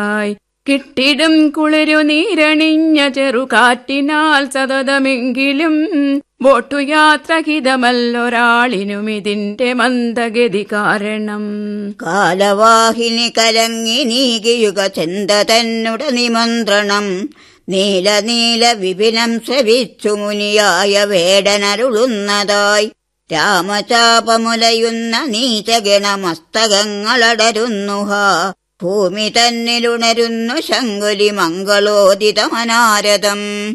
ആയി കിട്ടിടും കുളിരു നീരണിഞ്ഞ ചെറുകാറ്റിനാൽ സതതമെങ്കിലും ബോട്ടുയാത്ര ഹിതമല്ലൊരാളിനും ഇതിന്റെ മന്ദഗതി കാരണം കാലവാഹിനി കലങ്ങി നീകിയുക ചിന്ത തന്നുട നിമന്ത്രണം നീല നീല വിപിനം ശ്രവിച്ചു മുനിയായ വേടനരുളുന്നതായി രാമചാപമുലയുന്ന നീചഗണമസ്തകങ്ങളടരുന്നുഹ ഭൂമി തന്നിലുണരുന്നു ശങ്കുലി മംഗളോദിതമനാരദം